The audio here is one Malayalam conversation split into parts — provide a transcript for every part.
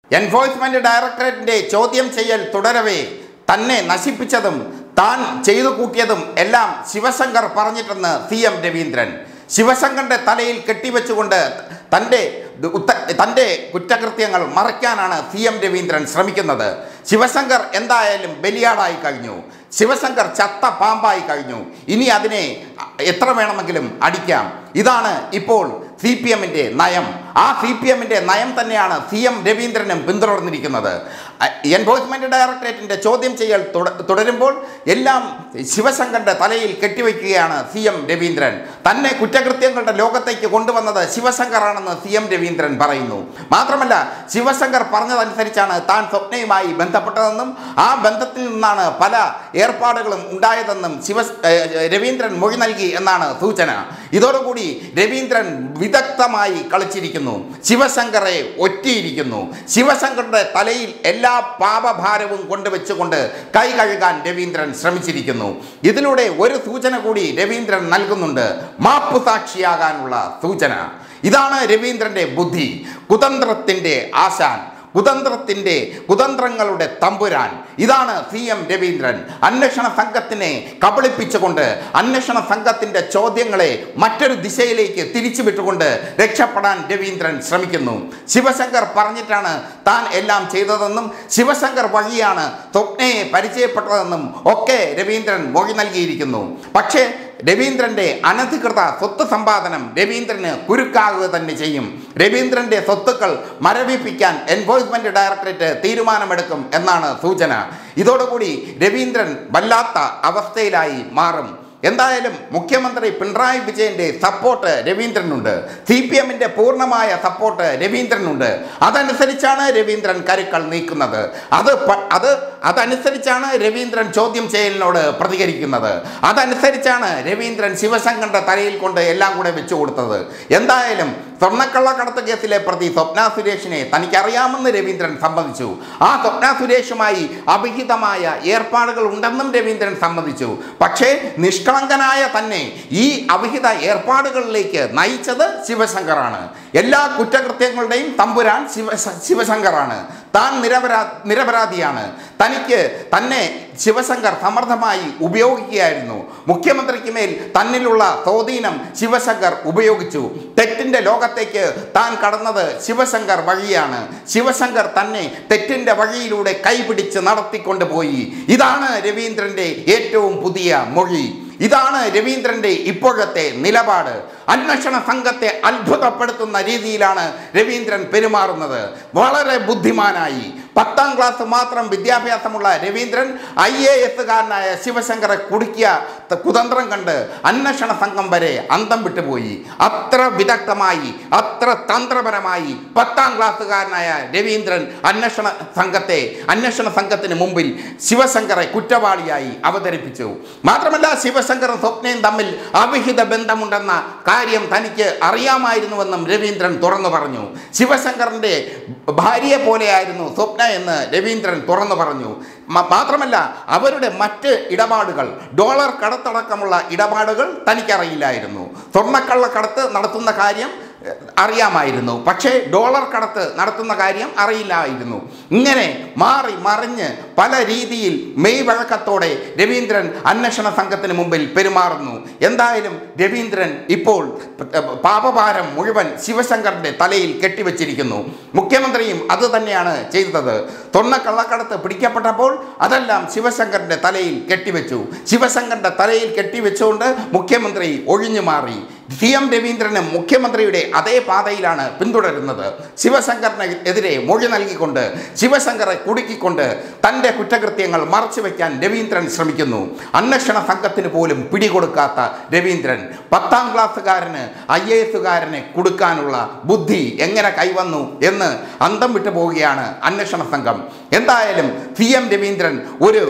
എൻഫോഴ്സ്മെന്റ് ഡയറക്ടറേറ്റിന്റെ ചോദ്യം ചെയ്യൽ തുടരവേ തന്നെ നശിപ്പിച്ചതും താൻ ചെയ്തു കൂട്ടിയതും എല്ലാം ശിവശങ്കർ പറഞ്ഞിട്ടെന്ന് സി എം രവീന്ദ്രൻ ശിവശങ്കറിന്റെ തലയിൽ കെട്ടിവെച്ചുകൊണ്ട് തൻ്റെ ഉത്ത തൻ്റെ കുറ്റകൃത്യങ്ങൾ മറയ്ക്കാനാണ് സി എം രവീന്ദ്രൻ ശ്രമിക്കുന്നത് ശിവശങ്കർ എന്തായാലും ബലിയാടായി കഴിഞ്ഞു ശിവശങ്കർ ചത്ത പാമ്പായി കഴിഞ്ഞു ഇനി അതിനെ എത്ര വേണമെങ്കിലും അടിക്കാം ഇതാണ് ഇപ്പോൾ സി പി എമ്മിൻ്റെ നയം ആ സി പി എമ്മിൻ്റെ നയം തന്നെയാണ് സി എം രവീന്ദ്രനും പിന്തുടർന്നിരിക്കുന്നത് എൻഫോഴ്സ്മെന്റ് ഡയറക്ടറേറ്റിന്റെ ചോദ്യം ചെയ്യൽ തുട- തുടരുമ്പോൾ എല്ലാം ശിവശങ്കറിന്റെ തലയിൽ കെട്ടിവെക്കുകയാണ് സി എം രവീന്ദ്രൻ തന്നെ കുറ്റകൃത്യങ്ങളുടെ ലോകത്തേക്ക് കൊണ്ടുവന്നത് ശിവശങ്കറാണെന്ന് സി എം രവീന്ദ്രൻ പറയുന്നു മാത്രമല്ല ശിവശങ്കർ പറഞ്ഞതനുസരിച്ചാണ് താൻ സ്വപ്നയുമായി ബന്ധപ്പെട്ടതെന്നും ആ ബന്ധത്തിൽ നിന്നാണ് പല ഏർപ്പാടുകളും ഉണ്ടായതെന്നും ശിവ ഏഹ് രവീന്ദ്രൻ മൊഴി നൽകി എന്നാണ് സൂചന ഇതോടുകൂടി രവീന്ദ്രൻ വിദഗ്ധമായി കളിച്ചിരിക്കുന്നു ശിവശങ്കറെ ഒറ്റിയിരിക്കുന്നു ശിവശങ്കറുടെ തലയിൽ എല്ലാ പാപഭാരവും കൊണ്ടുവച്ചുകൊണ്ട് കൈ കഴുകാൻ രവീന്ദ്രൻ ശ്രമിച്ചിരിക്കുന്നു ഇതിലൂടെ ഒരു സൂചന കൂടി രവീന്ദ്രൻ നൽകുന്നുണ്ട് മാപ്പു സാക്ഷിയാകാനുള്ള സൂചന ഇതാണ് രവീന്ദ്രന്റെ ബുദ്ധി കുതന്ത്രത്തിന്റെ ആശാൻ കുതന്ത്രത്തിൻ്റെ കുതന്ത്രങ്ങളുടെ തമ്പുരാൻ ഇതാണ് സി എം രവീന്ദ്രൻ അന്വേഷണ സംഘത്തിനെ കബളിപ്പിച്ചുകൊണ്ട് അന്വേഷണ സംഘത്തിൻ്റെ ചോദ്യങ്ങളെ മറ്റൊരു ദിശയിലേക്ക് തിരിച്ചുവിട്ടുകൊണ്ട് രക്ഷപ്പെടാൻ രവീന്ദ്രൻ ശ്രമിക്കുന്നു ശിവശങ്കർ പറഞ്ഞിട്ടാണ് താൻ എല്ലാം ചെയ്തതെന്നും ശിവശങ്കർ വഴിയാണ് സ്വപ്നയെ പരിചയപ്പെട്ടതെന്നും ഒക്കെ രവീന്ദ്രൻ മൊഴി നൽകിയിരിക്കുന്നു പക്ഷേ രവീന്ദ്രന്റെ അനധികൃത സ്വത്ത് സമ്പാദനം രവീന്ദ്രന് കുരുക്കാകുക തന്നെ ചെയ്യും രവീന്ദ്രന്റെ സ്വത്തുക്കൾ മരവിപ്പിക്കാൻ എൻഫോഴ്സ്മെന്റ് ഡയറക്ടറേറ്റ് തീരുമാനമെടുക്കും എന്നാണ് സൂചന ഇതോടുകൂടി രവീന്ദ്രൻ വല്ലാത്ത അവസ്ഥയിലായി മാറും എന്തായാലും മുഖ്യമന്ത്രി പിണറായി വിജയന്റെ സപ്പോർട്ട് രവീന്ദ്രനുണ്ട് സി പി എമ്മിന്റെ പൂർണ്ണമായ സപ്പോർട്ട് രവീന്ദ്രനുണ്ട് അതനുസരിച്ചാണ് രവീന്ദ്രൻ കരുക്കൾ നീക്കുന്നത് അത് പ- അത് അതനുസരിച്ചാണ് രവീന്ദ്രൻ ചോദ്യം ചെയ്യലിനോട് പ്രതികരിക്കുന്നത് അതനുസരിച്ചാണ് രവീന്ദ്രൻ ശിവശങ്കറിന്റെ തലയിൽ കൊണ്ട് എല്ലാം കൂടെ വെച്ചു കൊടുത്തത് എന്തായാലും സ്വർണ്ണക്കള്ളക്കടത്ത് കേസിലെ പ്രതി സ്വപ്ന സുരേഷിനെ തനിക്കറിയാമെന്ന് രവീന്ദ്രൻ സമ്മതിച്ചു ആ സ്വപ്ന സുരേഷുമായി അവിഹിതമായ ഏർപ്പാടുകൾ ഉണ്ടെന്നും രവീന്ദ്രൻ സമ്മതിച്ചു പക്ഷേ നിഷ്കളങ്കനായ തന്നെ ഈ അവിഹിത ഏർപ്പാടുകളിലേക്ക് നയിച്ചത് ശിവശങ്കറാണ് എല്ലാ കുറ്റകൃത്യങ്ങളുടെയും തമ്പുരാൻ ശിവ ശിവശങ്കറാണ് താൻ നിരപരാ നിരപരാധിയാണ് തനിക്ക് തന്നെ ശിവശങ്കർ സമർത്ഥമായി ഉപയോഗിക്കുകയായിരുന്നു മുഖ്യമന്ത്രിക്ക് മേൽ തന്നിലുള്ള സ്വാധീനം ശിവശങ്കർ ഉപയോഗിച്ചു തെറ്റിന്റെ ലോകത്തേക്ക് താൻ കടന്നത് ശിവശങ്കർ വഴിയാണ് ശിവശങ്കർ തന്നെ തെറ്റിന്റെ വഴിയിലൂടെ കൈപിടിച്ച് നടത്തിക്കൊണ്ടുപോയി ഇതാണ് രവീന്ദ്രന്റെ ഏറ്റവും പുതിയ മൊഴി ഇതാണ് രവീന്ദ്രന്റെ ഇപ്പോഴത്തെ നിലപാട് അന്വേഷണ സംഘത്തെ അത്ഭുതപ്പെടുത്തുന്ന രീതിയിലാണ് രവീന്ദ്രൻ പെരുമാറുന്നത് വളരെ ബുദ്ധിമാനായി പത്താം ക്ലാസ് മാത്രം വിദ്യാഭ്യാസമുള്ള രവീന്ദ്രൻ ഐ എ എസുകാരനായ ശിവശങ്കറെ കുടുക്കിയ ത- കുതന്ത്രം കണ്ട് അന്വേഷണ സംഘം വരെ അന്തം വിട്ടുപോയി അത്ര വിദഗ്ധമായി അത്ര തന്ത്രപരമായി പത്താം ക്ലാസ്സുകാരനായ രവീന്ദ്രൻ അന്വേഷണ സംഘത്തെ അന്വേഷണ സംഘത്തിന് മുമ്പിൽ ശിവശങ്കറെ കുറ്റവാളിയായി അവതരിപ്പിച്ചു മാത്രമല്ല ശിവശങ്കറും സ്വപ്നയും തമ്മിൽ അവിഹിത ബന്ധമുണ്ടെന്ന കാര്യം തനിക്ക് അറിയാമായിരുന്നുവെന്നും രവീന്ദ്രൻ തുറന്നു പറഞ്ഞു ശിവശങ്കറിൻ്റെ ഭാര്യയെ പോലെയായിരുന്നു സ്വപ്ന എന്ന് രവീന്ദ്രൻ തുറന്നു പറഞ്ഞു മ- മാത്രമല്ല അവരുടെ മറ്റ് ഇടപാടുകൾ ഡോളർ കടത്തടക്കമുള്ള ഇടപാടുകൾ തനിക്കറിയില്ലായിരുന്നു സ്വർണ്ണക്കള്ളക്കടത്ത് നടത്തുന്ന കാര്യം എഹ്, അറിയാമായിരുന്നു പക്ഷേ ഡോളർ കടത്ത് നടത്തുന്ന കാര്യം അറിയില്ലായിരുന്നു ഇങ്ങനെ മാറി മറിഞ്ഞ് പല രീതിയിൽ മെയ് വഴക്കത്തോടെ രവീന്ദ്രൻ അന്വേഷണ സംഘത്തിന് മുമ്പിൽ പെരുമാറുന്നു എന്തായാലും രവീന്ദ്രൻ ഇപ്പോൾ എഹ്, പാപഭാരം മുഴുവൻ ശിവശങ്കറിന്റെ തലയിൽ കെട്ടിവെച്ചിരിക്കുന്നു മുഖ്യമന്ത്രിയും അത് തന്നെയാണ് ചെയ്തത് തൊണ്ണ കള്ളക്കടത്ത് പിടിക്കപ്പെട്ടപ്പോൾ അതെല്ലാം ശിവശങ്കറിന്റെ തലയിൽ കെട്ടിവെച്ചു ശിവശങ്കറിന്റെ തലയിൽ കെട്ടിവെച്ചുകൊണ്ട് മുഖ്യമന്ത്രി ഒഴിഞ്ഞു മാറി സി എം രവീന്ദ്രനും മുഖ്യമന്ത്രിയുടെ അതേ പാതയിലാണ് പിന്തുടരുന്നത് ശിവശങ്കറിന് എതിരെ മൊഴി നൽകിക്കൊണ്ട് ശിവശങ്കറെ കുടുക്കിക്കൊണ്ട് തൻ്റെ കുറ്റകൃത്യങ്ങൾ മറച്ചുവെക്കാൻ രവീന്ദ്രൻ ശ്രമിക്കുന്നു അന്വേഷണ സംഘത്തിന് പോലും പിടികൊടുക്കാത്ത രവീന്ദ്രൻ പത്താം ക്ലാസ്സുകാരന് ഐ എ എസുകാരനെ കൊടുക്കാനുള്ള ബുദ്ധി എങ്ങനെ കൈവന്നു എന്ന് അന്തം വിട്ടു പോവുകയാണ് അന്വേഷണ സംഘം എന്തായാലും സി എം രവീന്ദ്രൻ ഒരു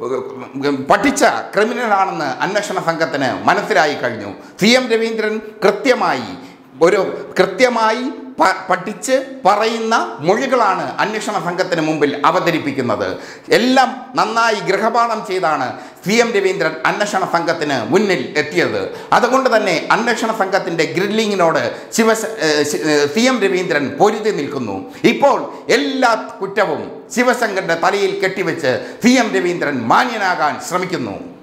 ഉം, പഠിച്ച ക്രിമിനലാണെന്ന് അന്വേഷണ സംഘത്തിന് മനസ്സിലായി കഴിഞ്ഞു സി എം രവീന്ദ്രൻ കൃത്യമായി ഒരു കൃത്യമായി പ- പഠിച്ച് പറയുന്ന മൊഴികളാണ് അന്വേഷണ സംഘത്തിന് മുമ്പിൽ അവതരിപ്പിക്കുന്നത് എല്ലാം നന്നായി ഗൃഹപാഠം ചെയ്താണ് സി എം രവീന്ദ്രൻ അന്വേഷണ സംഘത്തിന് മുന്നിൽ എത്തിയത് അതുകൊണ്ട് തന്നെ അന്വേഷണ സംഘത്തിൻ്റെ ഗ്രില്ലിങ്ങിനോട് ശിവ സി എം രവീന്ദ്രൻ പൊരുതി നിൽക്കുന്നു ഇപ്പോൾ എല്ലാ കുറ്റവും ശിവശങ്കറിന്റെ തലയിൽ കെട്ടിവെച്ച് സി എം രവീന്ദ്രൻ മാന്യനാകാൻ ശ്രമിക്കുന്നു